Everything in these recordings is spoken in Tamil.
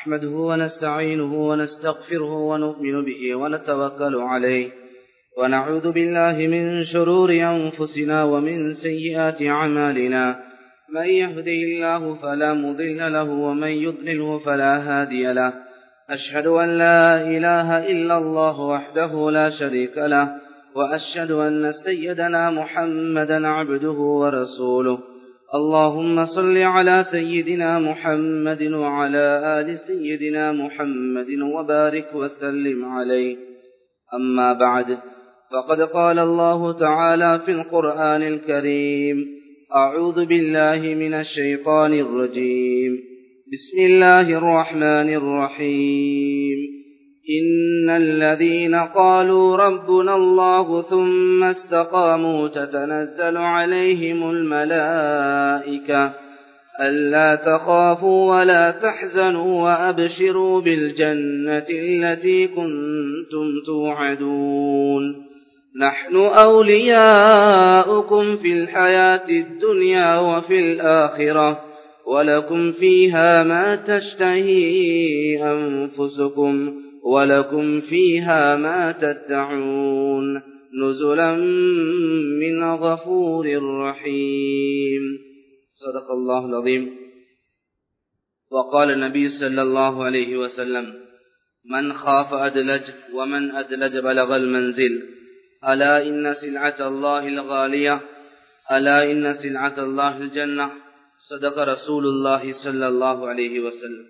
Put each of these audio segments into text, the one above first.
نحمده ونستعينه ونستغفره ونؤمن به ونتوكل عليه ونعوذ بالله من شرور أنفسنا ومن سيئات أعمالنا من يهدي الله فلا مضل له ومن يضلله فلا هادي له أشهد أن لا إله إلا الله وحده لا شريك له وأشهد أن سيدنا محمدا عبده ورسوله اللهم صل على سيدنا محمد وعلى آل سيدنا محمد وبارك وسلم عليه أما بعد فقد قال الله تعالى في القرآن الكريم أعوذ بالله من الشيطان الرجيم بسم الله الرحمن الرحيم إن الذين قالوا ربنا الله ثم استقاموا تتنزل عليهم الملائكة ألا تخافوا ولا تحزنوا وأبشروا بالجنة التي كنتم توعدون نحن أولياؤكم في الحياة الدنيا وفي الآخرة ولكم فيها ما تشتهي أنفسكم ولكم فيها ما تدعون نزلا من غفور رحيم صدق الله العظيم وقال النبي صلى الله عليه وسلم من خاف أدلج ومن أدلج بلغ المنزل ألا إن سلعة الله الغالية ألا إن سلعة الله الجنة صدق رسول الله صلى الله عليه وسلم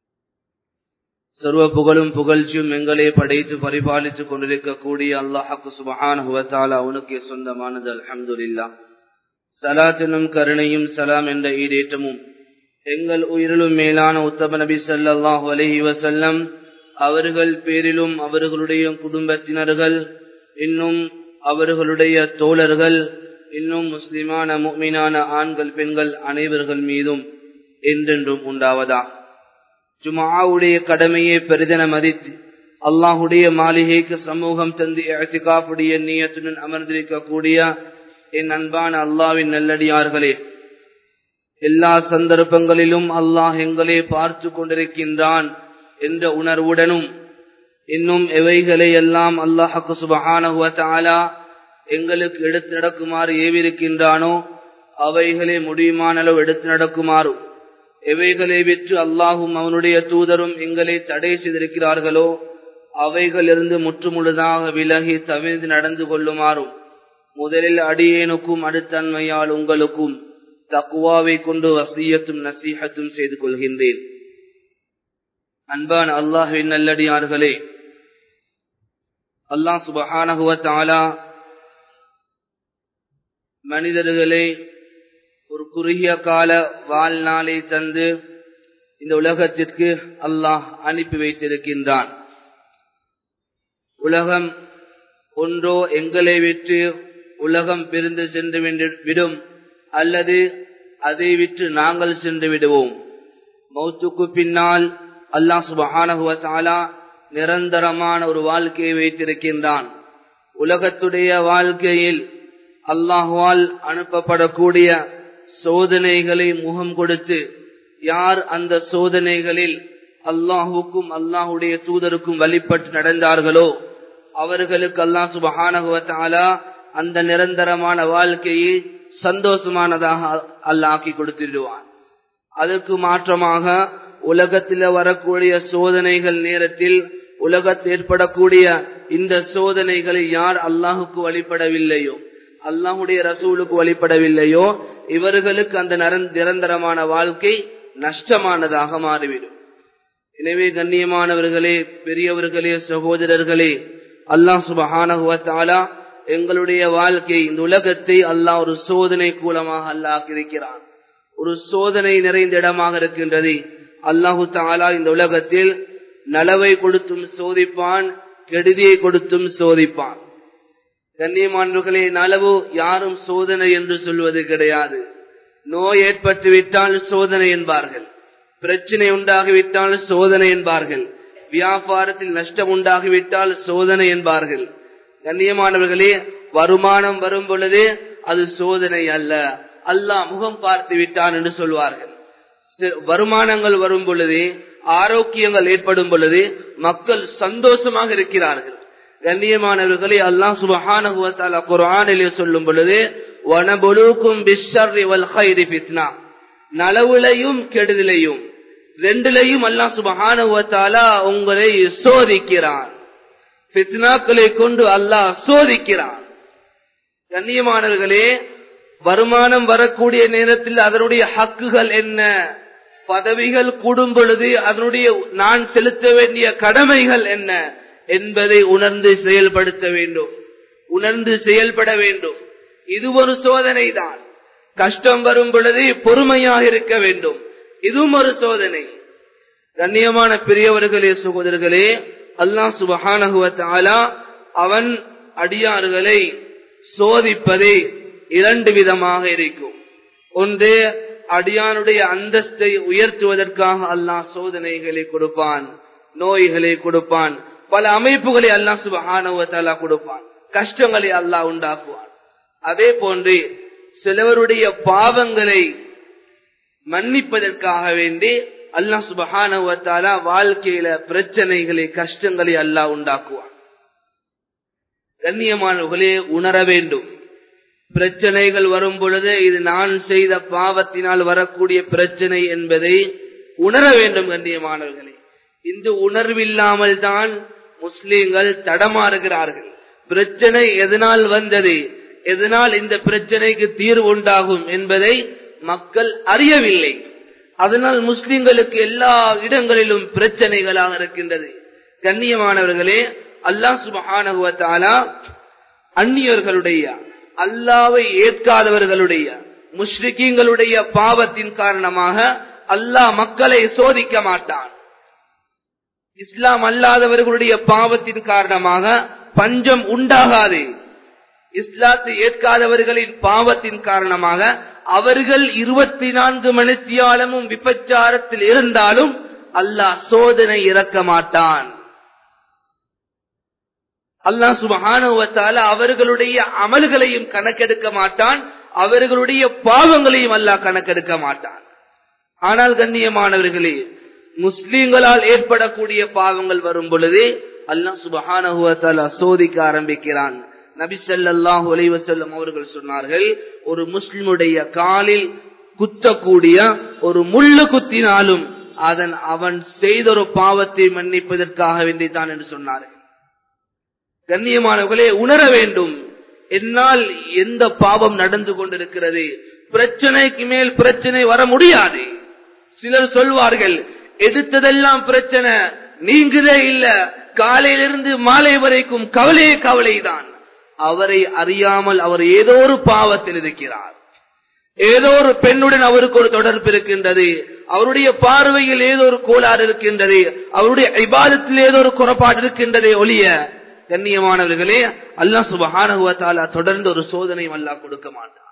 சர்வ புகழும் புகழ்ச்சியும் எங்களே படைத்து பரிபாலித்துக் கொண்டிருக்கக்கூடிய அல்லாஹாக்கு சுபஹானுவத்தால் அவனுக்கே சொந்தமானது அல்ஹம்துல்லா சலாத்தினும் கருணையும் சலாம் என்ற ஈடேற்றமும் எங்கள் உயிரிலும் மேலான உத்தம நபி சல்லாஹு அலஹி வசல்லம் அவர்கள் பேரிலும் அவர்களுடைய குடும்பத்தினர்கள் இன்னும் அவர்களுடைய தோழர்கள் இன்னும் முஸ்லிமான முக்மீனான ஆண்கள் பெண்கள் அனைவர்கள் மீதும் என்றென்றும் உண்டாவதா ஜுமாவுடைய கடமையை பெரிதென மதித்து அல்லாஹுடைய மாளிகைக்கு சமூகம் தந்து அழைத்துக்காப்புடைய நீயத்துடன் அமர்ந்திருக்கக்கூடிய என் அன்பான அல்லாவின் நல்லடியார்களே எல்லா சந்தர்ப்பங்களிலும் அல்லாஹ் எங்களே பார்த்து கொண்டிருக்கின்றான் என்ற உணர்வுடனும் இன்னும் எவைகளை எல்லாம் அல்லாஹக்கு சுபஹானஹுவத்தாலா எங்களுக்கு எடுத்து நடக்குமாறு ஏவிருக்கின்றானோ அவைகளை முடியுமான அளவு எடுத்து நடக்குமாறு எவைகளை விற்று அல்லாஹும் அவனுடைய தூதரும் எங்களை தடை செய்திருக்கிறார்களோ அவைகளிலிருந்து முற்றுமுழுதாக விலகி தவிர்த்து நடந்து கொள்ளுமாறும் முதலில் அடியேனுக்கும் அடுத்தன்மையால் உங்களுக்கும் தக்குவாவை கொண்டு வசியத்தும் நசீகத்தும் செய்து கொள்கின்றேன் அன்பான் அல்லாஹின் நல்லடியார்களே அல்லாஹ் சுபஹானகுவத்தாலா மனிதர்களே ஒரு குறுகிய கால வாழ்நாளை தந்து இந்த உலகத்திற்கு அல்லாஹ் அனுப்பி வைத்திருக்கின்றான் உலகம் ஒன்றோ எங்களை விட்டு உலகம் பிரிந்து சென்று விடும் அல்லது அதை விட்டு நாங்கள் சென்று விடுவோம் மௌத்துக்கு பின்னால் அல்லாஹ் சுபஹானகுவத்தாலா நிரந்தரமான ஒரு வாழ்க்கையை வைத்திருக்கின்றான் உலகத்துடைய வாழ்க்கையில் அல்லாஹுவால் அனுப்பப்படக்கூடிய சோதனைகளை முகம் கொடுத்து யார் அந்த சோதனைகளில் அல்லாஹுக்கும் அல்லாஹுடைய தூதருக்கும் வழிபட்டு நடந்தார்களோ அவர்களுக்கு அல்லாஹ் சுபஹானகுவத்தாலா அந்த நிரந்தரமான வாழ்க்கையை சந்தோஷமானதாக அல்லாக்கி கொடுத்துடுவான் அதற்கு மாற்றமாக உலகத்தில் வரக்கூடிய சோதனைகள் நேரத்தில் உலகத்தில் ஏற்படக்கூடிய இந்த சோதனைகளை யார் அல்லாஹுக்கு வழிபடவில்லையோ அல்லாஹுடைய ரசூலுக்கு வழிபடவில்லையோ இவர்களுக்கு அந்த நிரந்தரமான வாழ்க்கை நஷ்டமானதாக மாறிவிடும் எனவே கண்ணியமானவர்களே பெரியவர்களே சகோதரர்களே அல்லாஹ் சுபஹானகுவத்தாலா எங்களுடைய வாழ்க்கை இந்த உலகத்தை அல்லாஹ் ஒரு சோதனை கூலமாக அல்லாஹ் இருக்கிறான் ஒரு சோதனை நிறைந்த இடமாக இருக்கின்றது அல்லாஹு தாலா இந்த உலகத்தில் நலவை கொடுத்தும் சோதிப்பான் கெடுதியை கொடுத்தும் சோதிப்பான் கண்ணியமானவர்களே நலவு யாரும் சோதனை என்று சொல்வது கிடையாது நோய் ஏற்பட்டு விட்டால் சோதனை என்பார்கள் பிரச்சனை உண்டாகிவிட்டால் சோதனை என்பார்கள் வியாபாரத்தில் நஷ்டம் உண்டாகிவிட்டால் சோதனை என்பார்கள் கண்ணியமானவர்களே வருமானம் வரும் பொழுது அது சோதனை அல்ல அல்லாஹ் முகம் பார்த்து விட்டான் என்று சொல்வார்கள் வருமானங்கள் வரும் பொழுது ஆரோக்கியங்கள் ஏற்படும் பொழுது மக்கள் சந்தோஷமாக இருக்கிறார்கள் கண்ணியமானவர்களை அல்லாஹ் சுபஹானஹுவத்தால குர்ஆனிலே சொல்லும் பொழுது வனபுலுக்கும் பிஷ்ஷர்ரி வல் கைரி ஃபித்னா நலவுலையும் கெடுதலையும் ரெண்டுலையும் அல்லாஹ் சுபஹானஹுவத்தால உங்களை சோதிக்கிறான் ஃபித்னாக்களை கொண்டு அல்லாஹ் சோதிக்கிறான் கண்ணியமானவர்களே வருமானம் வரக்கூடிய நேரத்தில் அதனுடைய ஹக்குகள் என்ன பதவிகள் கூடும் பொழுது அதனுடைய நான் செலுத்த வேண்டிய கடமைகள் என்ன என்பதை உணர்ந்து செயல்படுத்த வேண்டும் உணர்ந்து செயல்பட வேண்டும் இது ஒரு சோதனை தான் கஷ்டம் வரும் பொழுது பொறுமையாக இருக்க வேண்டும் இதுவும் ஒரு சோதனை கண்ணியமான பெரியவர்களே சகோதரர்களே அல்லாஹ் சுபஹானகுவத்தாலா அவன் அடியாறுகளை சோதிப்பதே இரண்டு விதமாக இருக்கும் ஒன்று அடியானுடைய அந்தஸ்தை உயர்த்துவதற்காக அல்லாஹ் சோதனைகளை கொடுப்பான் நோய்களை கொடுப்பான் பல அமைப்புகளை அல்லாஹ் சுபஹானவத்தாலா கொடுப்பான் கஷ்டங்களை அல்லாஹ் உண்டாக்குவான் அதே போன்று சிலவருடைய பாவங்களை மன்னிப்பதற்காக வேண்டி அல்லாஹ் சுபஹானவத்தாலா வாழ்க்கையில பிரச்சனைகளை கஷ்டங்களை அல்லாஹ் உண்டாக்குவான் கண்ணியமானவர்களே உணர வேண்டும் பிரச்சனைகள் வரும் பொழுது இது நான் செய்த பாவத்தினால் வரக்கூடிய பிரச்சனை என்பதை உணர வேண்டும் கண்ணியமானவர்களே இந்த உணர்வில்லாமல் தான் முஸ்லீம்கள் தடமாறுகிறார்கள் பிரச்சனை எதனால் வந்தது எதனால் இந்த பிரச்சனைக்கு தீர்வு உண்டாகும் என்பதை மக்கள் அறியவில்லை அதனால் முஸ்லிம்களுக்கு எல்லா இடங்களிலும் பிரச்சனைகளாக இருக்கின்றது கண்ணியமானவர்களே அல்லாஹ் சுபஹானகுவத்தாலா அந்நியர்களுடைய அல்லாவை ஏற்காதவர்களுடைய முஷ்ரிக்கீங்களுடைய பாவத்தின் காரணமாக அல்லாஹ் மக்களை சோதிக்க மாட்டான் இஸ்லாம் அல்லாதவர்களுடைய பாவத்தின் காரணமாக பஞ்சம் உண்டாகாது இஸ்லாத்தை ஏற்காதவர்களின் பாவத்தின் காரணமாக அவர்கள் இருபத்தி நான்கு மணித்தியாலமும் விபச்சாரத்தில் இருந்தாலும் அல்லாஹ் சோதனை இறக்க மாட்டான் அல்லாஹ் சுபஹானுவத்தால அவர்களுடைய அமல்களையும் கணக்கெடுக்க மாட்டான் அவர்களுடைய பாவங்களையும் அல்லாஹ் கணக்கெடுக்க மாட்டான் ஆனால் கண்ணியமானவர்களே முஸ்லீம்களால் ஏற்படக்கூடிய பாவங்கள் வரும் பொழுதே அல்லாஹ் சுபஹானுவத்தால சோதிக்க ஆரம்பிக்கிறான் நபி ஸல்லல்லாஹு அலைஹி வஸல்லம் அவர்கள் சொன்னார்கள் ஒரு முஸ்லிமுடைய காலில் குத்தக்கூடிய ஒரு முள்ளு குத்தினாலும் அதன் அவன் செய்த ஒரு பாவத்தை மன்னிப்பதற்காக வேண்டித்தான் என்று சொன்னார்கள் கண்ணியமானவர்களே உணர வேண்டும் என்னால் எந்த பாவம் நடந்து கொண்டிருக்கிறது பிரச்சனைக்கு மேல் பிரச்சனை வர முடியாது சிலர் சொல்வார்கள் எடுத்ததெல்லாம் பிரச்சனை நீங்குதே இல்ல காலையிலிருந்து மாலை வரைக்கும் கவலையே கவலைதான் அவரை அறியாமல் அவர் ஏதோ ஒரு பாவத்தில் இருக்கிறார் ஏதோ ஒரு பெண்ணுடன் அவருக்கு ஒரு தொடர்பு இருக்கின்றது அவருடைய பார்வையில் ஏதோ ஒரு கோளாறு இருக்கின்றது அவருடைய இபாதத்தில் ஏதோ ஒரு குறைபாடு இருக்கின்றதே ஒளிய கண்ணியமானவர்களே அல்லா சுபஹானகுவத்தாலா தொடர்ந்து ஒரு சோதனை அல்லா கொடுக்க மாட்டான்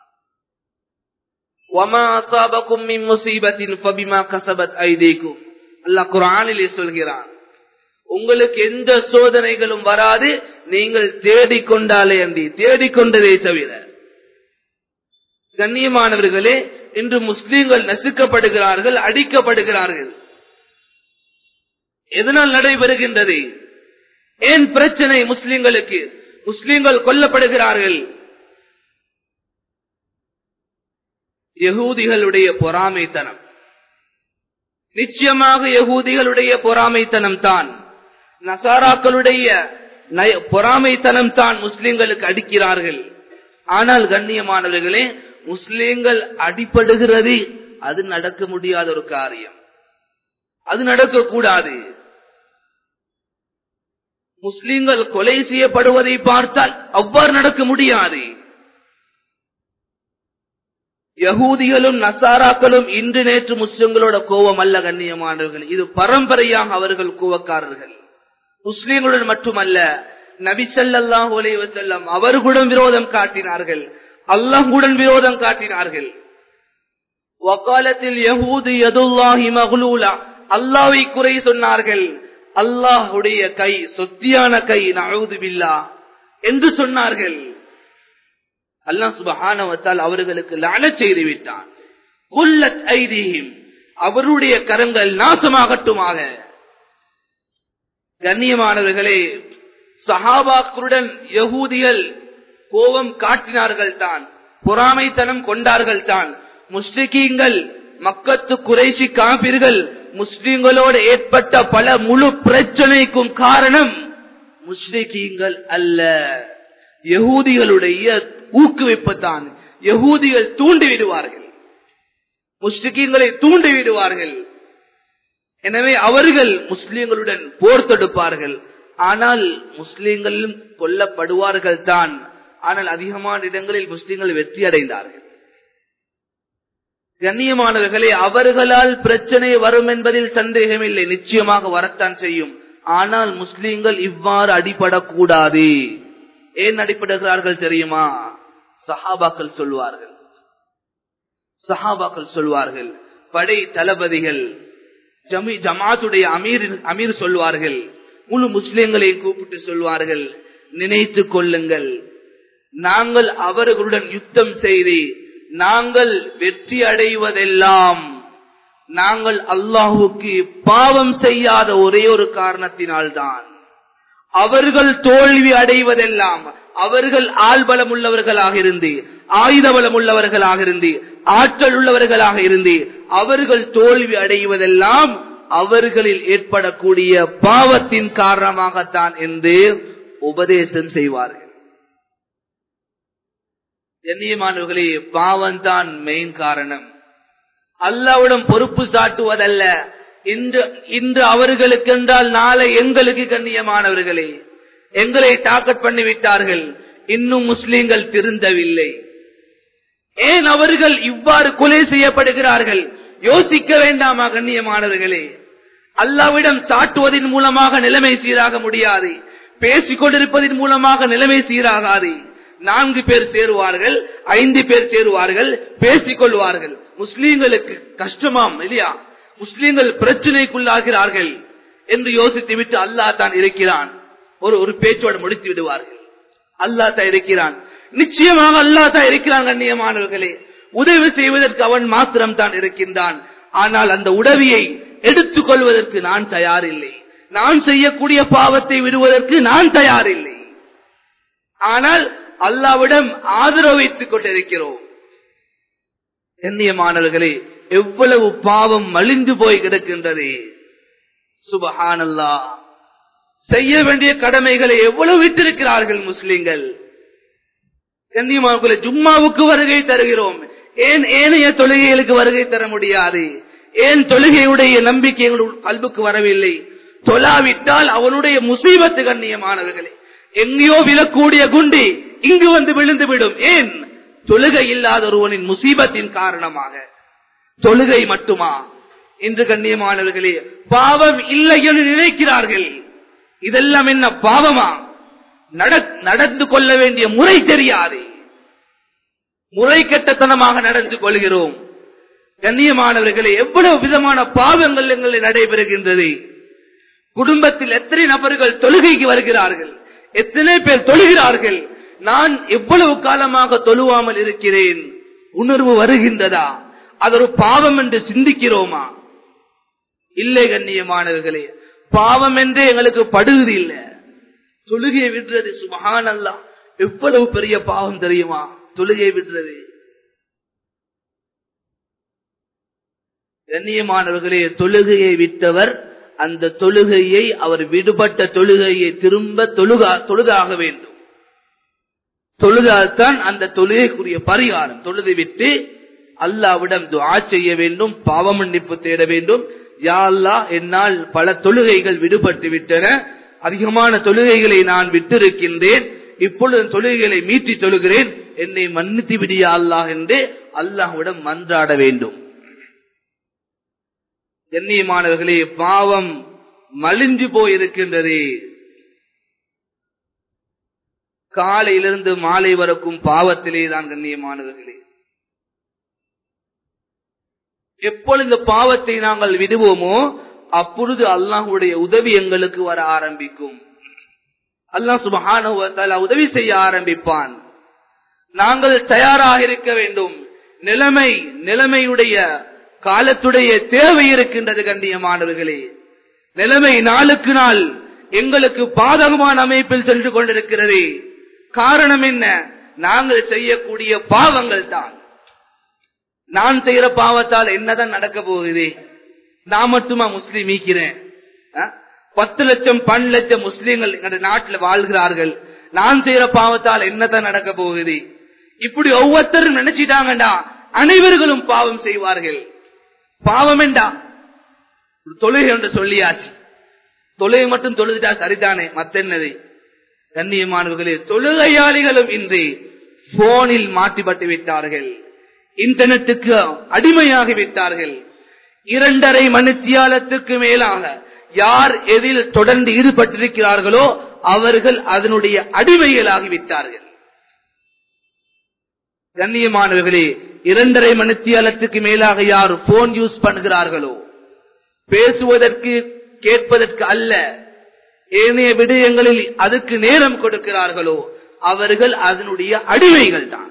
அல்லாஹ் குரானிலே சொல்கிறான் உங்களுக்கு எந்த சோதனைகளும் வராது நீங்கள் தேடிக்கொண்டாலே அன்றி தேடிக்கொண்டதை தவிர கண்ணியமானவர்களே இன்று முஸ்லீம்கள் நசுக்கப்படுகிறார்கள் அடிக்கப்படுகிறார்கள் எதனால் நடைபெறுகின்றது ஏன் பிரச்சனை முஸ்லிம்களுக்கு முஸ்லிம்கள் கொல்லப்படுகிறார்கள் யகூதிகளுடைய பொறாமைத்தனம் நிச்சயமாக யகூதிகளுடைய பொறாமைத்தனம் தான் நசாராக்களுடைய பொறாமைத்தனம் தான் முஸ்லிம்களுக்கு அடிக்கிறார்கள் ஆனால் கண்ணியமானவர்களே முஸ்லிம்கள் அடிப்படுகிறது அது நடக்க முடியாத ஒரு காரியம் அது நடக்கக்கூடாது முஸ்லிம்கள் கொலை செய்யப்படுவதை பார்த்தால் அவ்வாறு நடக்க முடியாது யகூதிகளும் நசாராக்களும் இன்று நேற்று முஸ்லிம்களோட கோபம் அல்ல கண்ணியமானவர்கள் இது பரம்பரையாக அவர்கள் கோவக்காரர்கள் முஸ்லிம்களுடன் மட்டுமல்ல நபிசல்லாஹு அலைவசல்லம் அவர்களுடன் விரோதம் காட்டினார்கள் அல்லாஹுடன் விரோதம் காட்டினார்கள் வக்காலத்தில் யகூது யதுல்லாஹி மகளூலா அல்லாவை குறை சொன்னார்கள் அல்லாஹுடைய கை சொத்தியான கை நழுது பில்லா என்று சொன்னார்கள் அல்லாஹ் சுபஹானவத்தால் அவர்களுக்கு லான செய்து விட்டான் குல்லத் ஐதீஹிம் அவருடைய கரங்கள் நாசமாகட்டுமாக கண்ணியமானவர்களே சஹாபாக்களுடன் யகூதிகள் கோபம் காட்டினார்கள் தான் பொறாமைத்தனம் கொண்டார்கள் தான் முஸ்லிகீங்கள் மக்கத்து குறைசி காபிர்கள் முஸ்லிம்களோடு ஏற்பட்ட பல முழு பிரச்சனைக்கும் காரணம் முஸ்லிகீங்கள் அல்ல யகூதிகளுடைய ஊக்குவிப்பு தான் யகூதிகள் தூண்டி விடுவார்கள் முஸ்லிகீங்களை தூண்டி விடுவார்கள் எனவே அவர்கள் முஸ்லிம்களுடன் போர் தொடுப்பார்கள் ஆனால் முஸ்லிம்களும் கொல்லப்படுவார்கள் தான் ஆனால் அதிகமான இடங்களில் முஸ்லிம்கள் வெற்றி அடைந்தார்கள் கண்ணியமானவர்களே அவர்களால் பிரச்சனை வரும் என்பதில் சந்தேகமில்லை நிச்சயமாக வரத்தான் செய்யும் ஆனால் முஸ்லிம்கள் இவ்வாறு அடிபடக்கூடாது ஏன் அடிபடுகிறார்கள் தெரியுமா சஹாபாக்கள் சொல்வார்கள் சஹாபாக்கள் சொல்வார்கள் படை தளபதிகள் ஜமி ஜமாத்துடைய அமீர் அமீர் சொல்வார்கள் முழு முஸ்லிம்களை கூப்பிட்டு சொல்வார்கள் நினைத்து கொள்ளுங்கள் நாங்கள் அவர்களுடன் யுத்தம் செய்து நாங்கள் வெற்றி அடைவதெல்லாம் நாங்கள் அல்லாஹுக்கு பாவம் செய்யாத ஒரே ஒரு காரணத்தினால்தான் அவர்கள் தோல்வி அடைவதெல்லாம் அவர்கள் ஆள்பலம் உள்ளவர்களாக இருந்து ஆயுத பலம் உள்ளவர்களாக இருந்து ஆற்றல் உள்ளவர்களாக இருந்து அவர்கள் தோல்வி அடைவதெல்லாம் அவர்களில் ஏற்படக்கூடிய பாவத்தின் காரணமாகத்தான் என்று உபதேசம் செய்வார்கள் கண்ணியமானவர்களே பாவம் தான் மெயின் காரணம் அல்லாவிடம் பொறுப்பு சாட்டுவதல்ல இன்று இன்று அவர்களுக்கு என்றால் நாளை எங்களுக்கு கண்ணியமானவர்களே எங்களை டாக்கெட் பண்ணி விட்டார்கள் இன்னும் முஸ்லீம்கள் திருந்தவில்லை ஏன் அவர்கள் இவ்வாறு கொலை செய்யப்படுகிறார்கள் யோசிக்க வேண்டாமா கண்ணியமானவர்களே அல்லாவிடம் சாட்டுவதன் மூலமாக நிலைமை சீராக முடியாது பேசிக் கொண்டிருப்பதன் மூலமாக நிலைமை சீராகாது நான்கு பேர் சேருவார்கள் ஐந்து பேர் சேருவார்கள் பேசிக் கொள்வார்கள் முஸ்லீம்களுக்கு கஷ்டமாம் இல்லையா முஸ்லீம்கள் பிரச்சனைக்குள்ளாகிறார்கள் என்று யோசித்து விட்டு அல்லாஹ் தான் இருக்கிறான் ஒரு ஒரு பேச்சோடு முடித்து விடுவார்கள் அல்லாஹ் தான் இருக்கிறான் நிச்சயமாக அல்லாஹ் தான் இருக்கிறான் கண்ணியமானவர்களே உதவி செய்வதற்கு அவன் மாத்திரம் தான் இருக்கின்றான் ஆனால் அந்த உதவியை எடுத்துக் கொள்வதற்கு நான் தயாரில்லை நான் செய்யக்கூடிய பாவத்தை விடுவதற்கு நான் தயாரில்லை ஆனால் அல்லாவிடம் ஆதரவு வைத்துக் கொண்டிருக்கிறோம் எண்ணியமானவர்களே எவ்வளவு பாவம் மலிந்து போய் கிடக்கின்றது சுபஹானல்லா செய்ய வேண்டிய கடமைகளை எவ்வளவு விட்டிருக்கிறார்கள் முஸ்லிம்கள் கண்ணியமானவர்களே ஜும்மாவுக்கு வருகை தருகிறோம் ஏன் ஏனைய தொழுகைகளுக்கு வருகை தர முடியாது ஏன் தொழுகையுடைய நம்பிக்கை எங்களுடைய கல்புக்கு வரவில்லை தொழாவிட்டால் அவனுடைய முசீபத்து கண்ணியமானவர்களே எங்கேயோ விழக்கூடிய குண்டி இங்கு வந்து விழுந்து விடும் ஏன் தொழுகை இல்லாத ஒருவனின் முசீபத்தின் காரணமாக தொழுகை மட்டுமா இன்று கண்ணியமானவர்களே பாவம் இல்லை என்று நினைக்கிறார்கள் இதெல்லாம் என்ன பாவமா நடந்து கொள்ள வேண்டிய முறை தெரியாது முறை கட்டத்தனமாக நடந்து கொள்கிறோம் கண்ணியமானவர்களே எவ்வளவு விதமான பாவங்கள் எங்களை நடைபெறுகின்றது குடும்பத்தில் எத்தனை நபர்கள் தொழுகைக்கு வருகிறார்கள் எத்தனை பேர் தொழுகிறார்கள் நான் எவ்வளவு காலமாக தொழுவாமல் இருக்கிறேன் உணர்வு வருகின்றதா அது ஒரு பாவம் என்று சிந்திக்கிறோமா இல்லை கண்ணியமானவர்களே பாவம் என்றே எங்களுக்கு படுகுது இல்ல தொழுகையை விடுறது சுமகான் அல்ல எவ்வளவு பெரிய பாவம் தெரியுமா தொழுகையை விடுறது கண்ணியமானவர்களே தொழுகையை விட்டவர் அந்த தொழுகையை அவர் விடுபட்ட தொழுகையை திரும்ப தொழுகா தொழுதாக வேண்டும் தொழுதால்தான் அந்த தொழுகைக்குரிய பரிகாரம் தொழுதை விட்டு அல்லாவிடம் துவா செய்ய வேண்டும் பாவ மன்னிப்பு தேட வேண்டும் யா அல்லா என்னால் பல தொழுகைகள் விடுபட்டு விட்டன அதிகமான தொழுகைகளை நான் விட்டிருக்கின்றேன் இப்பொழுது தொழுகைகளை மீட்டி தொழுகிறேன் என்னை மன்னித்து விடியா அல்லாஹ் என்று அல்லாஹ்விடம் மன்றாட வேண்டும் கண்ணியமானவர்களே பாவம் மலிஞ்சு போயிருக்கின்றது காலையிலிருந்து மாலை வரைக்கும் பாவத்திலே தான் கண்ணியமானவர்களே எப்பொழுது இந்த பாவத்தை நாங்கள் விடுவோமோ அப்பொழுது அல்லாஹுடைய உதவி எங்களுக்கு வர ஆரம்பிக்கும் அல்லாஹ் சுபஹான உதவி செய்ய ஆரம்பிப்பான் நாங்கள் தயாராக இருக்க வேண்டும் நிலைமை நிலைமையுடைய காலத்துடைய தேவை இருக்கின்றது கண்ணியமானவர்களே நிலைமை நாளுக்கு நாள் எங்களுக்கு பாதகமான அமைப்பில் சென்று கொண்டிருக்கிறது காரணம் என்ன நாங்கள் செய்யக்கூடிய பாவங்கள் தான் நான் செய்யற பாவத்தால் என்னதான் நடக்க போகுது நான் மட்டுமா முஸ்லீம் ஈக்கிறேன் பத்து லட்சம் பன் லட்சம் முஸ்லீம்கள் எங்க நாட்டில் வாழ்கிறார்கள் நான் செய்யற பாவத்தால் என்னதான் நடக்க போகுது இப்படி ஒவ்வொருத்தரும் நினைச்சிட்டாங்கடா அனைவர்களும் பாவம் செய்வார்கள் பாவம் என்றா தொழுகை என்று சொல்லியாச்சு தொழுகை மட்டும் தொழுதுட்டா சரிதானே மத்த என்னது கண்ணியமானவர்களே தொழுகையாளிகளும் இன்றி போனில் மாட்டிப்பட்டு விட்டார்கள் இன்டர்நெட்டுக்கு அடிமையாகி விட்டார்கள் இரண்டரை மணித்தியாலத்துக்கு மேலாக யார் எதில் தொடர்ந்து ஈடுபட்டிருக்கிறார்களோ அவர்கள் அதனுடைய அடிமைகளாகிவிட்டார்கள் கண்ணியமானவர்களே இரண்டரை மணித்தியாலத்துக்கு மேலாக யார் போன் யூஸ் பண்ணுகிறார்களோ பேசுவதற்கு கேட்பதற்கு அல்ல ஏனைய விடயங்களில் அதுக்கு நேரம் கொடுக்கிறார்களோ அவர்கள் அதனுடைய அடிமைகள் தான்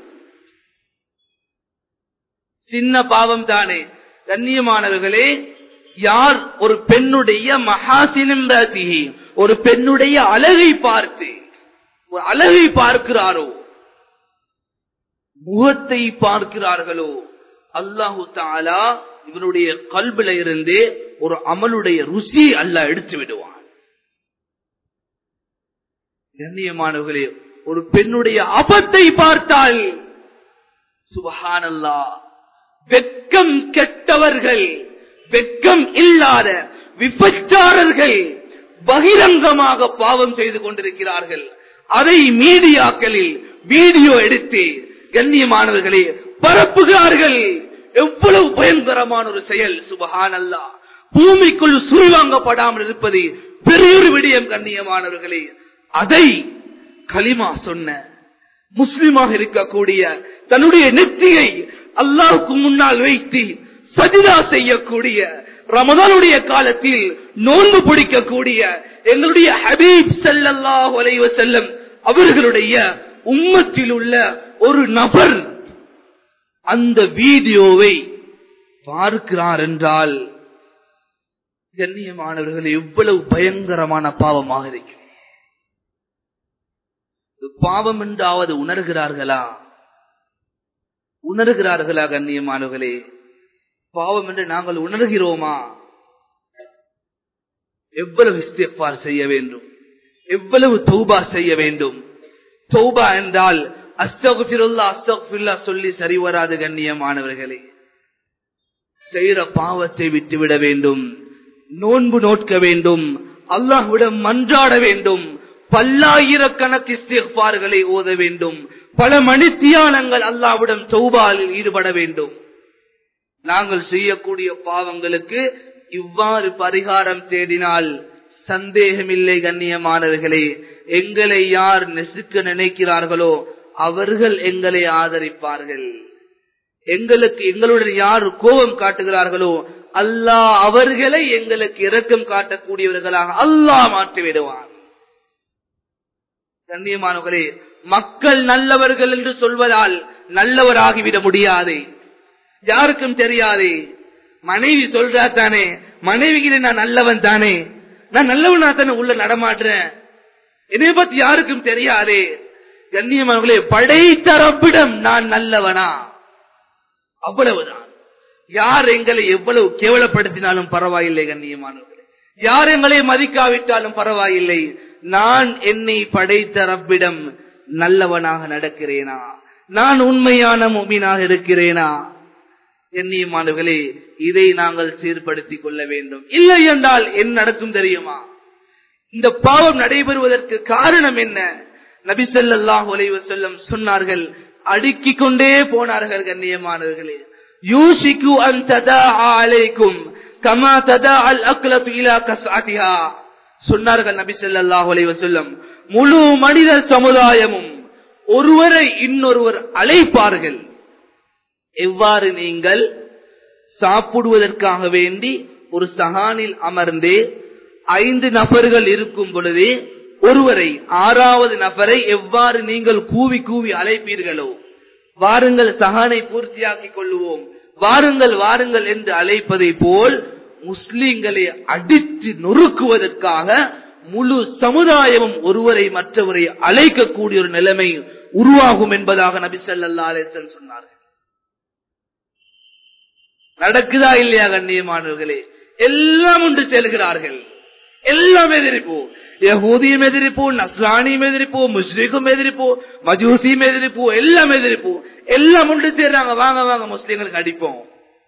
சின்ன பாவம் தானே கண்ணியமானவர்களே யார் ஒரு பெண்ணுடைய மகாசினம் ஒரு பெண்ணுடைய அழகை பார்த்து ஒரு அழகை பார்க்கிறாரோ முகத்தை பார்க்கிறார்களோ அல்லாஹு தாலா இவனுடைய கல்வில இருந்து ஒரு அமலுடைய ருசி அல்ல எடுத்து விடுவான் கண்ணியமானவர்களே ஒரு பெண்ணுடைய அபத்தை பார்த்தால் சுபஹானல்லா வெக்கம் கெட்டவர்கள் வெக்கம் இல்லாத விபச்சாரர்கள் பகிரங்கமாக பாவம் செய்து கொண்டிருக்கிறார்கள் அதை மீடியாக்களில் வீடியோ எடுத்து கண்ணியமானவர்களே பரப்புகிறார்கள் எவ்வளவு பயங்கரமான ஒரு செயல் சுபஹான் அல்லா பூமிக்குள் சுருவாங்கப்படாமல் இருப்பது பெரியொரு விடயம் கண்ணியமானவர்களே அதை களிமா சொன்ன முஸ்லிமாக இருக்கக்கூடிய தன்னுடைய நெத்தியை அல்லாவுக்கு முன்னால் வைத்து சதிதா செய்யக்கூடிய ரமதானுடைய காலத்தில் நோன்பு பிடிக்கக்கூடிய எங்களுடைய ஹபீப் செல்லல்லாஹ் வலைவ செல்லம் அவர்களுடைய உம்மத்தில் உள்ள ஒரு நபர் அந்த வீடியோவை பார்க்கிறார் என்றால் கண்ணியமானவர்கள் எவ்வளவு பயங்கரமான பாவமாக இருக்கிறது பாவம் என்றாவது உணர்கிறார்களா உணர்கிறார்களா கண்ணியமானவர்களே பாவம் என்று நாங்கள் உணர்கிறோமா எவ்வளவு இஸ்திஃபார் செய்ய வேண்டும் எவ்வளவு தௌபா செய்ய வேண்டும் தௌபா என்றால் அஸ்தகுல்லா அஸ்தகுல்லா சொல்லி சரி வராது கண்ணியமானவர்களே செய்கிற பாவத்தை விட்டுவிட வேண்டும் நோன்பு நோட்க வேண்டும் அல்லாஹ்விடம் மன்றாட வேண்டும் பல்லாயிரக்கணக்கு இஸ்திஃபார்களை ஓத வேண்டும் பல மணித்தியானங்கள் அல்லாவிடம் சௌபாலில் ஈடுபட வேண்டும் நாங்கள் செய்யக்கூடிய பாவங்களுக்கு இவ்வாறு பரிகாரம் தேடினால் சந்தேகமில்லை கண்ணியமானவர்களே எங்களை யார் நெசுக்க நினைக்கிறார்களோ அவர்கள் எங்களை ஆதரிப்பார்கள் எங்களுக்கு எங்களுடன் யார் கோபம் காட்டுகிறார்களோ அல்லாஹ் அவர்களை எங்களுக்கு இரக்கம் காட்டக்கூடியவர்களாக அல்லாஹ் மாற்றி விடுவான் கண்ணியமானவர்களே மக்கள் நல்லவர்கள் என்று சொல்வதால் நல்லவராகிவிட முடியாது யாருக்கும் தெரியாது மனைவி சொல்றா தானே மனைவிக்கு நான் நல்லவன் தானே நான் நல்லவனா தானே உள்ள நடமாடுறேன் என்னை பத்தி யாருக்கும் தெரியாதே கண்ணியமானவர்களே படைத்த ரப்பிடம் நான் நல்லவனா அவ்வளவுதான் யார் எங்களை எவ்வளவு கேவலப்படுத்தினாலும் பரவாயில்லை கண்ணியமானவர்களே யார் எங்களை மதிக்காவிட்டாலும் பரவாயில்லை நான் என்னை படைத்த ரப்பிடம் நல்லவனாக நடக்கிறேனா நான் உண்மையான மூமினாக இருக்கிறேனா எண்ணியமானவர்களே இதை நாங்கள் சீர்படுத்திக் கொள்ள வேண்டும் இல்லை என்றால் என்ன நடக்கும் தெரியுமா இந்த பாவம் நடைபெறுவதற்கு காரணம் என்ன நபி ஸல்லல்லாஹு அலைஹி வஸல்லம் சொன்னார்கள் அடுக்கிக் கொண்டே போனார்கள் கண்ணியமானவர்களே யூசிக்கு அன் ததா அலைக்கும் கமா ததா அல் அக்லத்து இலா கஸ்அதிஹா சொன்னார்கள் நபி ஸல்லல்லாஹு அலைஹி வஸல்லம் முழு மனித சமுதாயமும் ஒருவரை இன்னொருவர் அழைப்பார்கள் எவ்வாறு நீங்கள் சாப்பிடுவதற்காக வேண்டி ஒரு சகானில் அமர்ந்தே ஐந்து நபர்கள் இருக்கும் பொழுதே ஒருவரை ஆறாவது நபரை எவ்வாறு நீங்கள் கூவி கூவி அழைப்பீர்களோ வாருங்கள் சகானை பூர்த்தியாக்கிக் கொள்ளுவோம் வாருங்கள் வாருங்கள் என்று அழைப்பதை போல் முஸ்லிம்களை அடித்து நொறுக்குவதற்காக முழு சமுதாயமும் ஒருவரை மற்றவரை அழைக்கக்கூடிய ஒரு நிலைமை உருவாகும் என்பதாக நபி ஸல்லல்லாஹு அலைஹி வஸல்லம் சொன்னார்கள் நடக்குதா இல்லையா கண்ணியமானவர்களே எல்லாம் உண்டு செல்கிறார்கள் எல்லாம் எதிர்ப்பு யகூதியும் எதிர்ப்பு நஸ்ரானியும் எதிர்ப்பு முஸ்லிக்கும் எதிர்ப்பு மஜூசியும் எதிர்ப்பு எல்லாம் எதிர்ப்பு எல்லாம் உண்டு சேர்றாங்க வாங்க வாங்க முஸ்லிம்களுக்கு அடிப்போம்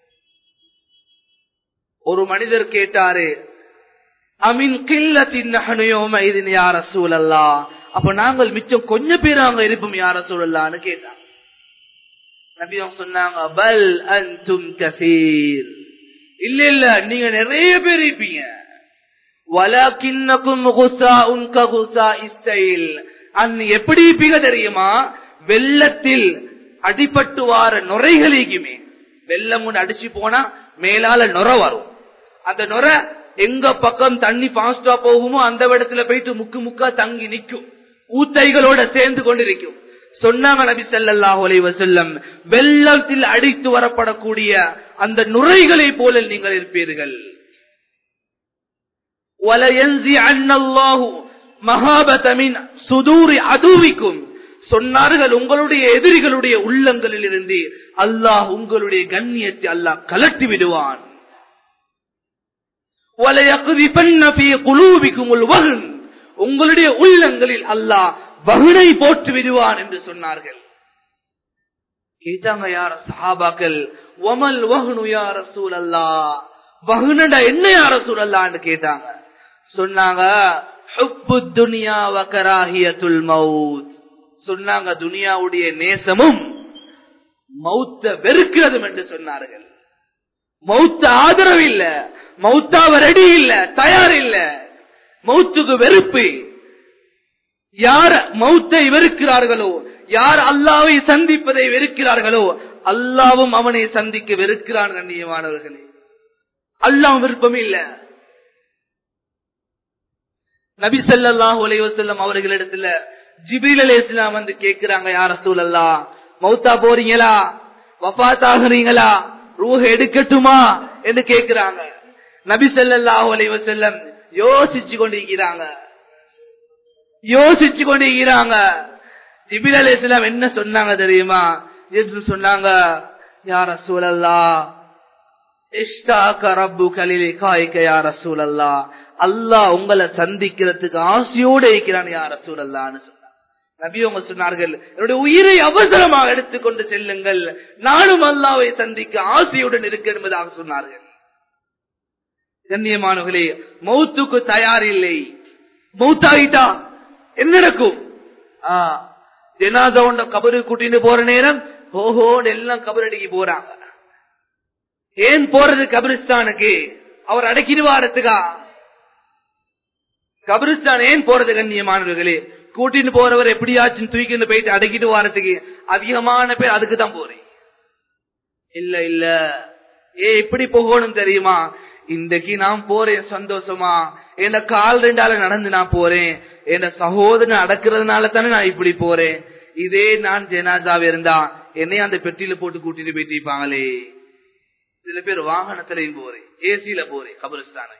ஒரு மனிதர் கேட்டாரு அமின் கில்லத்தின் நகனையோம் யார சூழல்லா அப்ப நாங்கள் மிச்சம் கொஞ்சம் பேர் அங்க இருப்போம் யார சூழல்லான்னு கேட்டாங்க நபியம் சொன்னாங்க பல் அன்தும் கசீர் இல்ல இல்ல நீங்க நிறைய பேர் இருப்பீங்க வலக்கின்னக்கும் குசாஉன் ககுசா இஸ்ஸைல் அன் எப்படி இருப்பீங்க தெரியுமா வெள்ளத்தில் அடிபட்டு வார நுரைகளுக்குமே வெள்ளம் ஒன்று அடிச்சு போனா மேலால நுர வரும் அந்த நுர எங்க பக்கம் தண்ணி பாஸ்டா போகுமோ அந்த இடத்துல போயிட்டு முக்கு முக்கா தங்கி நிக்கும் ஊத்தைகளோட சேர்ந்து கொண்டிருக்கும் சொன்னாங்க நபி ஸல்லல்லாஹு அலைஹி வஸல்லம் வெள்ளத்தில் அடித்து வரப்படக்கூடிய அந்த நுரைகளை போல நீங்கள் இருப்பீர்கள் وَلَيَنْزِعَنَّ اللَّهُ مَهَابَةَ مِنْ صُدُورِ عَدُوِّكُمْ சொன்னார்கள் உங்களுடைய எதிரிகளுடைய உள்ளங்களில் இருந்து அல்லாஹ் உங்களுடைய கண்ணியத்தை அல்லாஹ் கலட்டி விடுவான் وَلَيَقْذِفَنَّ فِي قُلُوبِكُمُ الْوَهْنَ உங்களுடைய உள்ளங்களில் அல்லாஹ் வகுனை போட்டு விடுவான் என்று சொன்னார்கள் கேட்டாங்க யார சஹாபாக்கள் ஒமல் வகுனு யார சூழல்லா வகுனடா என்ன யார சூழல்லான்னு கேட்டாங்க சொன்னாங்க ஹுப்பு துனியா வகராஹியத்துல் மவுத் சொன்னாங்க துனியாவுடைய நேசமும் மௌத்த வெறுக்கிறதும் என்று சொன்னார்கள் மௌத்த ஆதரவு இல்ல மௌத்தாவ ரெடி இல்ல தயார் இல்ல மௌத்துக்கு வெறுப்பு யார் மௌத்தை வெறுக்கிறார்களோ யார் அல்லாவை சந்திப்பதை வெறுக்கிறார்களோ அல்லாவும் அவனை சந்திக்க வெறுக்கிறான் கண்ணியமானவர்களே அல்லாம் விருப்பம் இல்ல நபி ஸல்லல்லாஹு அலைஹி வஸல்லம் அவர்களிடத்துல ஜிப்ரீல் அலைஹிஸ்ஸலாம் வந்து கேக்குறாங்க யார் ரசூலல்லா மௌத்தா போறீங்களா வஃபாத் ஆகுறீங்களா ரூஹ் எடுக்கட்டுமா என்று கேக்குறாங்க நபி ஸல்லல்லாஹு அலைஹி வஸல்லம் யோசிச்சு கொண்டிருக்கிறாங்க யோசிச்சு கொண்டிருக்கிறாங்க ஜிபில் அலைஹிஸ்ஸலாம் என்ன சொன்னாங்க தெரியுமா ஜிப்ரீல் சொன்னாங்க யார் ரசூலல்லா இஷ்டாக ரப்புக லிலிகாயிக யா ரசூலல்லா அல்லாஹ் உங்களை சந்திக்கிறதுக்கு ஆசையோடு இருக்கிறான் யா ரசூலல்லான்னு சொன்னாங்க நபி அவங்க சொன்னார்கள் என்னுடைய உயிரை அவசரமாக எடுத்துக்கொண்டு செல்லுங்கள் நானும் அல்லாவை சந்திக்க ஆசையுடன் இருக்க என்பதாக சொன்னார்கள் கண்ணியமானவர்களே மௌத்துக்கு தயார் இல்லை மௌத்தாயிட்டா என்ன நடக்கும் ஜனாதா உண்ட கபரு கூட்டிட்டு போற நேரம் ஓஹோன்னு எல்லாம் கபரடிக்கு போறாங்க ஏன் போறது கபிரிஸ்தானுக்கு அவர் அடக்கிடுவாரத்துக்கா கபிரிஸ்தான் ஏன் போறது கண்ணியமானவர்களே கூட்டிட்டு போறவர் எப்படியாச்சும் தூக்கிட்டு போயிட்டு அடக்கிட்டு வாரத்துக்கு அதிகமான பேர் அதுக்கு தான் போறேன் இல்ல இல்ல ஏ இப்படி போகணும் தெரியுமா இன்றைக்கு நான் போறேன் சந்தோஷமா என் கால் ரெண்டால நடந்து நான் போறேன் என் சகோதரன் அடக்குறதுனால தானே நான் இப்படி போறேன் இதே நான் ஜனாதாவ இருந்தா என்னைய அந்த பெட்டியில போட்டு கூட்டிட்டு போயிட்டு இருப்பாங்களே சில பேர் வாகனத்திலையும் போறேன் ஏசியில போறேன் கபரிஸ்தான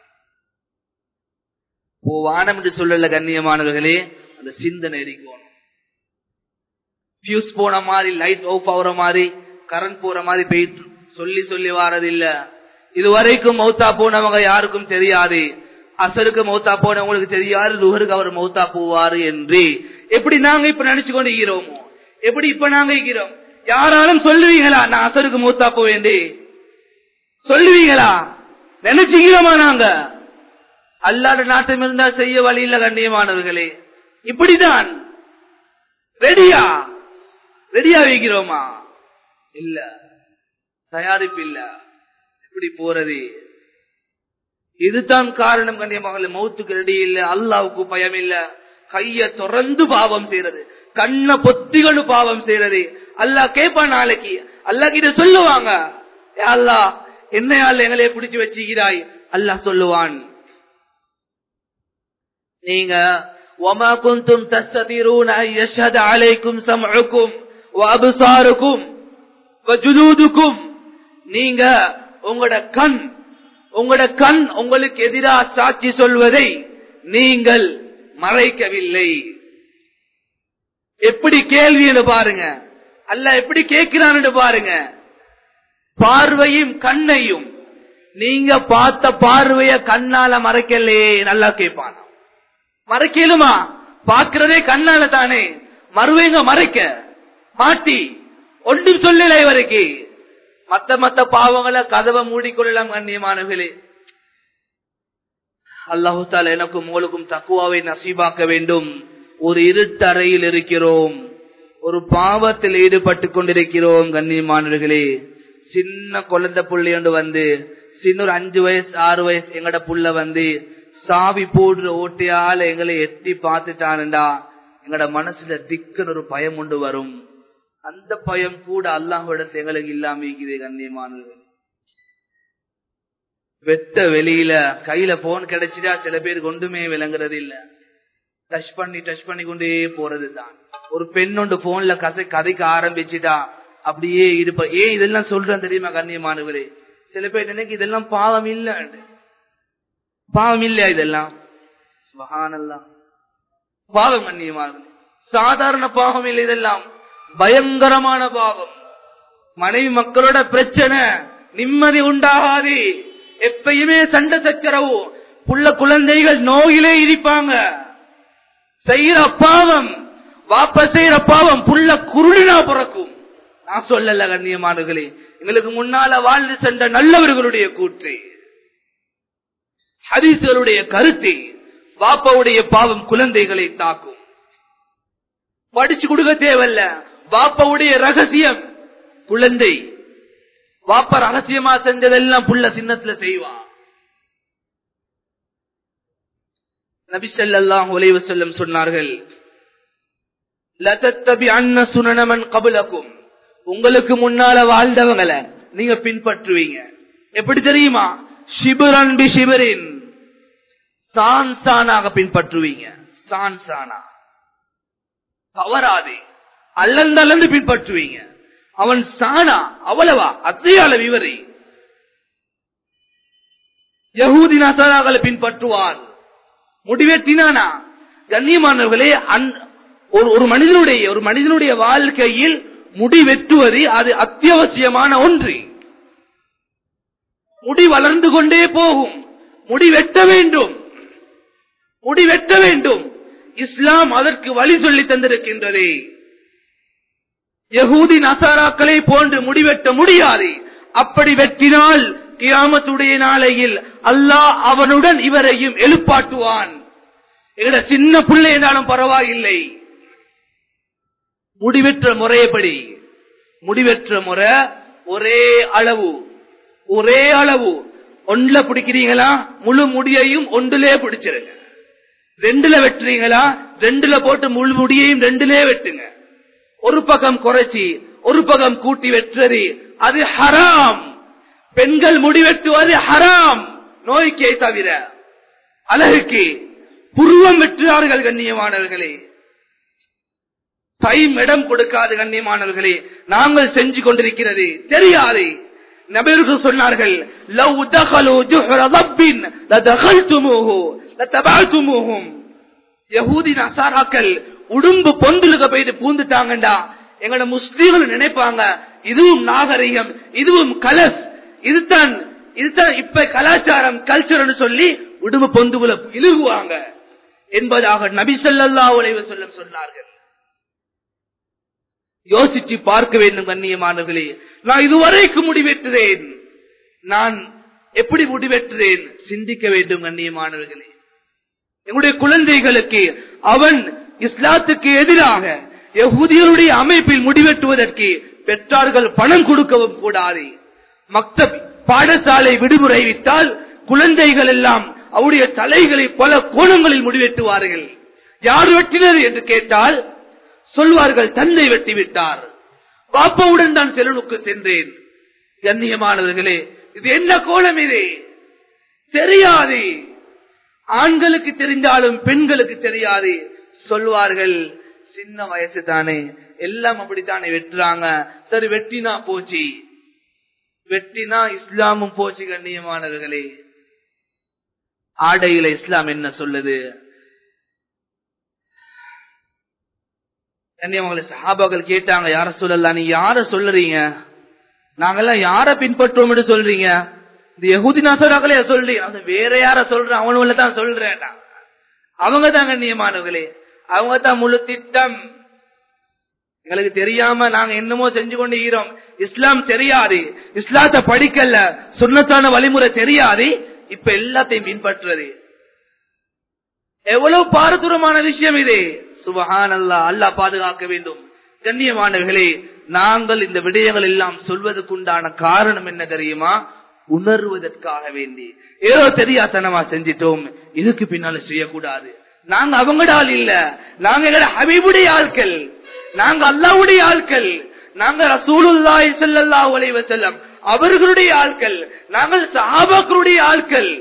ஓ வானம் என்று சொல்லல கண்ணியமானவர்களே அந்த சிந்தனை இருக்கணும் பியூஸ் போன மாதிரி லைட் ஆஃப் ஆகுற மாதிரி கரண்ட் போற மாதிரி போயிட்டு சொல்லி சொல்லி வாரது இல்ல இதுவரைக்கும் மௌத்தா போனவங்க யாருக்கும் தெரியாது அசருக்கு மௌத்தா போனவங்களுக்கு தெரியாது லுகருக்கு அவர் மௌத்தா போவாரு என்று எப்படி நாங்க இப்ப நினைச்சு கொண்டு இருக்கிறோமோ எப்படி இப்ப நாங்க இருக்கிறோம் யாராலும் சொல்லுவீங்களா நான் அசருக்கு மௌத்தா போவேண்டி சொல்லுவீங்களா நினைச்சுக்கிறோமா நாங்க அல்லாத நாட்டம் இருந்தா செய்ய வழி இல்ல கண்ணியமானவர்களே இப்படிதான் ரெடியா ரெடியா வைக்கிறோமா இல்ல தயாரிப்பு இல்ல எப்படி போறது இதுதான் காரணம் கண்ணியமாக மௌத்துக்கு ரெடி இல்ல அல்லாவுக்கு பயம் இல்ல கைய தொடர்ந்து பாவம் செய்யறது கண்ண பொத்திகள் பாவம் செய்யறது அல்லா கேட்பான் நாளைக்கு அல்லா கிட்ட சொல்லுவாங்க அல்லா என்ன அல்ல எங்களை பிடிச்சு வச்சுக்கிறாய் அல்லாஹ் சொல்லுவான் நீங்க وما كنتم تستطيعون أن يشهد عليكم سمعكم وأبصاركم وجلودكم நீங்க உங்களோட கண் உங்களோட கண் உங்களுக்கு எதிராக சாட்சி சொல்வதை நீங்கள் மறைக்கவில்லை எப்படி கேள்வின்னு பாருங்க அல்ல எப்படி கேட்கிறான்னு பாருங்க பார்வையும் கண்ணையும் நீங்க பார்த்த பார்வைய கண்ணால மறைக்கலையே நல்லா கேட்பான மறைக்கலுமா பார்க்கிறதே கண்ணால தானே மறுவைங்க மறைக்க மாட்டி ஒன்றும் சொல்லல இவருக்கு மத்த மத்த பாவங்களை கதவை மூடிக்கொள்ளலாம் கண்ணியமானவர்களே அல்லாஹு தால எனக்கும் உங்களுக்கும் தக்குவாவை நசீபாக்க வேண்டும் ஒரு இருட்டறையில் இருக்கிறோம் ஒரு பாவத்தில் ஈடுபட்டு கொண்டிருக்கிறோம் கண்ணியமானவர்களே சின்ன குழந்தை புள்ளையோண்டு வந்து சின்ன ஒரு அஞ்சு வயசு ஆறு வயசு எங்கட புள்ள வந்து சாவி போடுற ஓட்டையால எங்களை எட்டி பார்த்துட்டானுண்டா எங்கட மனசுல திக்குன்னு ஒரு பயம் உண்டு வரும் அந்த பயம் கூட அல்லாஹிடத்து எங்களுக்கு இல்லாம இருக்குது கண்ணியமானது வெட்ட வெளியில கையில போன் கிடைச்சிட்டா சில பேருக்கு ஒன்றுமே விளங்குறது இல்ல டச் பண்ணி டச் பண்ணி கொண்டே போறது தான் ஒரு பெண் ஒன்று போன்ல கதை கதைக்க ஆரம்பிச்சுட்டா அப்படியே இருப்ப ஏன் இதெல்லாம் சொல்றேன் தெரியுமா கண்ணியமானவரே சில பேர் நினைக்க இதெல்லாம் பாவம் இல்ல பாவம் இல்லையா இதெல்லாம் சுபஹானல்லாஹ் பாவம் கண்ணியமானது சாதாரண பாவம் இல்லை இதெல்லாம் பயங்கரமான பாவம் மனைவி மக்களோட பிரச்சனை நிம்மதி உண்டாகாது எப்பயுமே சண்டை சச்சரவு புள்ள குழந்தைகள் நோயிலே இருப்பாங்க செய்யற பாவம் வாப்ப செய்யற பாவம் புள்ள குருளினா பிறக்கும் நான் சொல்லல கண்ணியமானங்களே எங்களுக்கு முன்னால வாழ்ந்து சென்ற நல்லவர்களுடைய கூற்று ஹரிசருடைய கருத்தை வாப்பாவுடைய பாவம் குழந்தைகளை தாக்கும் படிச்சு கொடுக்க தேவையில்ல வாப்பாவுடைய ரகசியம் குழந்தை வாப்பா ரகசியமா செஞ்சதெல்லாம் புள்ள சின்னத்துல செய்வான் நபிசல்லாஹ் உலைவு செல்லம் சொன்னார்கள் லதத்தபி அன்ன சுனனமன் கபுலக்கும் உங்களுக்கு முன்னால வாழ்ந்தவங்களை நீங்க பின்பற்றுவீங்க எப்படி தெரியுமா சிபுரன் பி சிபரின் சான் சானாக பின்பற்றுவீங்க சான் சானா தவறாதே அல்லந்தல்லந்து பின்பற்றுவீங்க அவன் சானா அவ்வளவா அத்தையால விவரி யகூதி நசாராக்களை பின்பற்றுவான் முடிவெட்டினானா கண்ணியமானவர்களே ஒரு ஒரு மனிதனுடைய ஒரு மனிதனுடைய வாழ்க்கையில் முடி வெட்டுவது அது அத்தியாவசியமான ஒன்று முடி வளர்ந்து கொண்டே போகும் முடி வெட்ட வேண்டும் முடி வெட்ட வேண்டும் இஸ்லாம் அதற்கு வழி சொல்லி தந்திருக்கின்றது யகூதி நசாராக்களை போன்று முடிவெட்ட முடியாது அப்படி வெட்டினால் கியாமத்துடைய நாளையில் அல்லாஹ் அவனுடன் இவரையும் எழுப்பாட்டுவான் எங்கட சின்ன பிள்ளை என்றாலும் பரவாயில்லை முடிவெற்ற முறையப்படி முடிவெற்ற முறை ஒரே அளவு ஒரே அளவு ஒன்றுல பிடிக்கிறீங்களா முழு முடியையும் ஒன்றுலே பிடிச்சிருங்க ரெண்டுல வெட்டுறீங்களா ரெண்டுல போட்டு முழு முடியையும் ரெண்டுலே வெட்டுங்க ஒரு பக்கம் குறைச்சி ஒரு பக்கம் கூட்டி வெட்டுறது அது ஹராம் பெண்கள் முடிவெட்டுவது ஹராம் நோய்க்கே தவிர அழகுக்கு புருவம் வெற்றுவார்கள் கண்ணியமானவர்களே டைம் இடம் கொடுக்காது கண்ணியமானவர்களே நாங்கள் செஞ்சு கொண்டிருக்கிறது தெரியாது நபர்கள் சொன்னார்கள் லவ் தகலு ஜுஹர ரப்பின் லதகல்துமூஹு லதபஅதுமூஹும் யஹூதி நசாராக்கள் உடும்பு பொந்துலுக்கு போயிட்டு பூந்துட்டாங்கடா எங்களோட முஸ்லீம்கள் நினைப்பாங்க இதுவும் நாகரிகம் இதுவும் கலஸ் இதுதான் இதுதான் இப்ப கலாச்சாரம் கல்ச்சர்னு சொல்லி உடும்பு பொந்துகுல இழுகுவாங்க என்பதாக நபி சொல்லல்லா உழைவு சொல்ல சொன்னார்கள் யோசிச்சு பார்க்க வேண்டும் கண்ணியமானவர்களே நான் இதுவரைக்கும் முடிவெட்டுறேன் நான் எப்படி முடிவெட்டுறேன் சிந்திக்க வேண்டும் கண்ணியமானவர்களே என்னுடைய குழந்தைகளுக்கு அவன் இஸ்லாத்துக்கு எதிராக யகுதியருடைய அமைப்பில் முடிவெட்டுவதற்கு பெற்றார்கள் பணம் கொடுக்கவும் கூடாது மக்தப் பாடசாலை விடுமுறை விட்டால் குழந்தைகள் எல்லாம் அவருடைய தலைகளை பல கோணங்களில் முடிவெட்டுவார்கள் யார் வெட்டினர் என்று கேட்டால் சொல்வார்கள் தன்னை வெட்டி விட்டார் பாப்பாவுடன் தான் செலவுக்கு சென்றேன் கண்ணியமானவர்களே இது என்ன கோலம் இது தெரியாது ஆண்களுக்கு தெரிந்தாலும் பெண்களுக்கு தெரியாது சொல்வார்கள் சின்ன வயசு தானே எல்லாம் அப்படித்தானே வெட்டுறாங்க சரி வெட்டினா போச்சு வெட்டினா இஸ்லாமும் போச்சு கண்ணியமானவர்களே ஆடையில இஸ்லாம் என்ன சொல்லுது கண்ணியமங்களை சஹாபாக்கள் கேட்டாங்க யார சொல்லலாம் நீ யார சொல்லுறீங்க நாங்கெல்லாம் யார பின்பற்றுவோம் சொல்றீங்க இந்த யகுதி நசராக்களே சொல்றீங்க அது வேற யார சொல்றேன் அவனுல தான் சொல்றேன் அவங்க தான் கண்ணியமானவர்களே அவங்க தான் முழு திட்டம் எங்களுக்கு தெரியாம நாங்க என்னமோ செஞ்சு கொண்டு ஈரோம் இஸ்லாம் தெரியாது இஸ்லாத்தை படிக்கல சுண்ணத்தான வழிமுறை தெரியாது இப்ப எல்லாத்தையும் பின்பற்றுறது எவ்வளவு பாரதூரமான விஷயம் இது சுபஹான் அல்லா அல்லாஹ் பாதுகாக்க வேண்டும் கண்ணியமானவர்களே நாங்கள் இந்த விடயங்கள் எல்லாம் சொல்வதற்குண்டான காரணம் என்ன தெரியுமா உணர்வதற்காக வேண்டி ஏதோ தெரியாதனமா செஞ்சிட்டோம் இதுக்கு பின்னால செய்யக்கூடாது நாங்க அவங்கடால் இல்ல நாங்க எங்கட ஹபீபுடைய ஆட்கள் நாங்க அல்லாவுடைய ஆட்கள் நாங்க ரசூலுல்லாஹி ஸல்லல்லாஹு அலைஹி வஸல்லம் அவர்களுடைய ஆட்கள் நாங்கள் சஹாபாக்களுடைய ஆட்கள்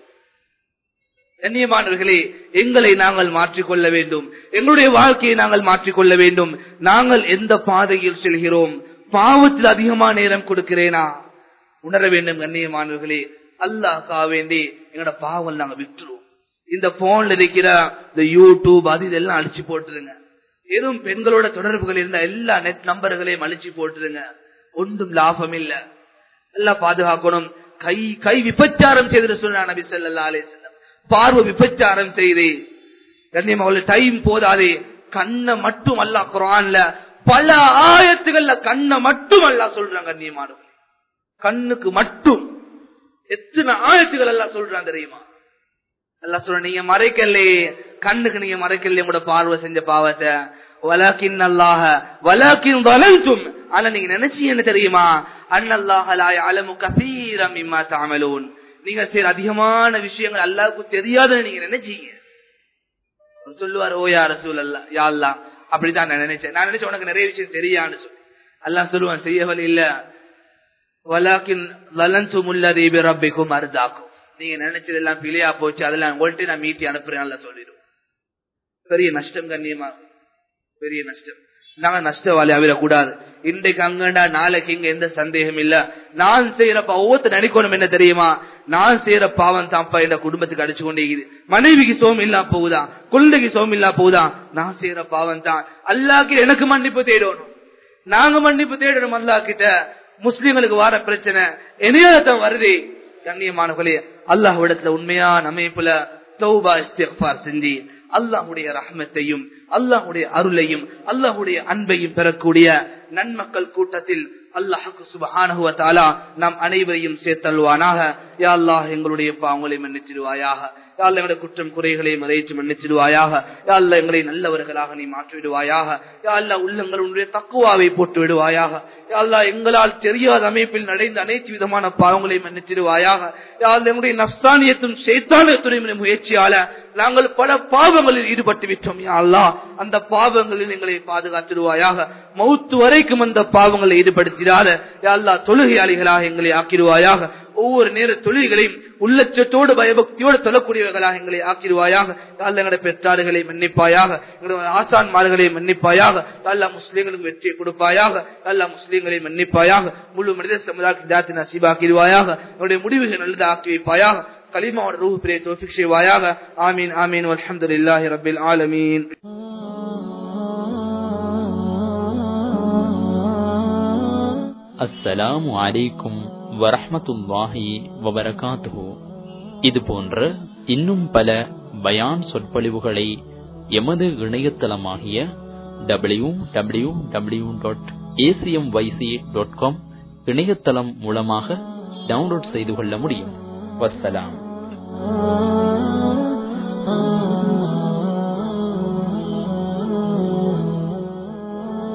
கண்ணியமானவர்களே எங்களை நாங்கள் மாற்றிக்கொள்ள வேண்டும் எங்களுடைய வாழ்க்கையை நாங்கள் மாற்றிக்கொள்ள வேண்டும் நாங்கள் எந்த பாதையில் செல்கிறோம் பாவத்தில் அதிகமான நேரம் கொடுக்கிறேனா உணர வேண்டும் கண்ணியமானவர்களே அல்லாஹ்கா வேண்டி எங்களோட பாவம் நாங்க விட்டுருவோம் இந்த போன்ல இருக்கிற இந்த யூடியூப் அது இதெல்லாம் அழிச்சு போட்டுருங்க எதுவும் பெண்களோட தொடர்புகள் இருந்த எல்லா நெட் நம்பர்களையும் அழிச்சு போட்டுருங்க ஒன்றும் லாபம் இல்ல எல்லாம் பாதுகாக்கணும் கை கை விபச்சாரம் செய்து சொன்ன நபி சொல்லா அலே பார்வை விபச்சாரம் செய்து கண்ணியம் அவள் டைம் போதாதே கண்ணை மட்டும் அல்ல குரான்ல பல ஆயத்துகள்ல கண்ணை மட்டும் அல்ல சொல்றாங்க கண்ணியமானவர்கள் கண்ணுக்கு மட்டும் எத்தனை ஆயத்துகள் எல்லாம் சொல்றான் தெரியுமா எல்லாம் சொல்ற நீங்க மறைக்கலே கண்ணுக்கு நீங்க மறைக்கல உங்களோட பார்வை செஞ்ச பாவத்தை வலாக்கின் அல்லாஹ வலாக்கின் வலந்தும் ஆனா நீங்க நினைச்சு என்ன தெரியுமா அண்ணல்லாஹலாய் அலமு கபீரம் இம்மா தாமலூன் நீங்க சரி அதிகமான விஷயங்கள் அல்லாவுக்கு தெரியாதுன்னு நீங்க நினைச்சீங்க சொல்லுவார் ஓ யார சூழல்ல யாழ்லா அப்படித்தான் நான் நினைச்சேன் நான் நினைச்சேன் உனக்கு நிறைய விஷயம் தெரியான்னு சொல்லி அல்லா சொல்லுவான் செய்யவல் இல்ல வலாக்கின் வலந்து முல்லதி ரப்பிக்கும் அருதாக்கும் நீங்க நினைச்சது எல்லாம் பிழையா போச்சு அதெல்லாம் உங்கள்ட்ட நான் மீட்டி அனுப்புறேன் சொல்லிடும் பெரிய நஷ்டம் கண்ணியமா பெரிய நஷ்டம் நாங்க நஷ்டவாளி அவிடக்கூடாது இன்றைக்கு அங்கண்டா நாளைக்கு இங்க எந்த சந்தேகம் இல்ல நான் செய்யற ஒவ்வொருத்தர் நினைக்கணும் என்ன தெரியுமா நான் செய்யற பாவம் தான்ப்பா என் குடும்பத்துக்கு அடிச்சு கொண்டே மனைவிக்கு சோம் இல்லா போகுதா குழந்தைக்கு சோம் இல்லா போகுதா நான் செய்யற பாவம் தான் அல்லாக்கு எனக்கு மன்னிப்பு தேடணும் நாங்க மன்னிப்பு தேடணும் அல்லா கிட்ட முஸ்லீம்களுக்கு வர பிரச்சனை என்னையாத்தான் வருது கண்ணியமானவர்களே அல்லாஹ்விடத்துல உண்மையான அமைப்புல தௌபா இஸ்திஃபார் செஞ்சு அல்லாஹுடைய ரஹமத்தையும் அல்லாஹுடைய அருளையும் அல்லாஹுடைய அன்பையும் பெறக்கூடிய நன்மக்கள் கூட்டத்தில் அல்லாஹுக்கு சுபஹானஹுவ தாலா நாம் அனைவரையும் சேர்த்தல்வானாக யா அல்லாஹ் எங்களுடைய பாவங்களை மன்னிச்சிடுவாயாக யா அல்லா எங்களுடைய குற்றம் குறைகளை மறைச்சு மன்னிச்சிடுவாயாக யா அல்லா எங்களை நல்லவர்களாக நீ மாற்றி விடுவாயாக யா அல்லா உள்ளங்களுடைய தக்குவாவை போட்டு விடுவாயாக யா அல்லா எங்களால் தெரியாத அமைப்பில் நடைந்த அனைத்து விதமான பாவங்களை மன்னிச்சிடுவாயாக யா அல்லா எங்களுடைய நப்சானியத்தும் சேத்தானியத்துடைய முயற்சியால நாங்கள் பல பாவங்களில் ஈடுபட்டு விட்டோம் யா அல்லா அந்த பாவங்களில் எங்களை பாதுகாத்திடுவாயாக மௌத்து வரைக்கும் அந்த பாவங்களை ஈடுபடுத்திடாத யா அல்லா தொழுகையாளிகளாக எங்களை ஆக்கிடுவாயாக ஒவ்வொரு நேர தொழில்களையும் உள்ளச்சத்தோடு பயபக்தியோடு தொழக்கூடியவர்களாக எங்களை ஆக்கிடுவாயாக யாழ் எங்களுடைய பெற்றார்களை மன்னிப்பாயாக எங்களுடைய ஆசான்மார்களை மன்னிப்பாயாக யாழ்லா முஸ்லீம்களுக்கு வெற்றியை கொடுப்பாயாக யாழ்லா முஸ்லீம்களை மன்னிப்பாயாக முழு மனித சமுதாயத்தை நசீபாக்கிடுவாயாக என்னுடைய முடிவுகள் நல்லது ஆக்கி வைப்பாயாக கலிமாவோட ரூஹ் பிரிய தோஃபிக் செய்வாயாக ஆமீன் ஆமீன் அல்ஹம்துலில்லாஹி ரப்பில் ஆலமீன் அஸ்ஸலாமு அலைக்கும் வரஹமத்துல்லாஹி வபரகாத்துஹு இது போன்ற இன்னும் பல பயான் சொற்பொழிவுகளை எமது இணையதளமாகிய W W W dot ACM YC dot com இணையதளம் மூலமாக டவுன்லோட் செய்து கொள்ள முடியும் வசலாம்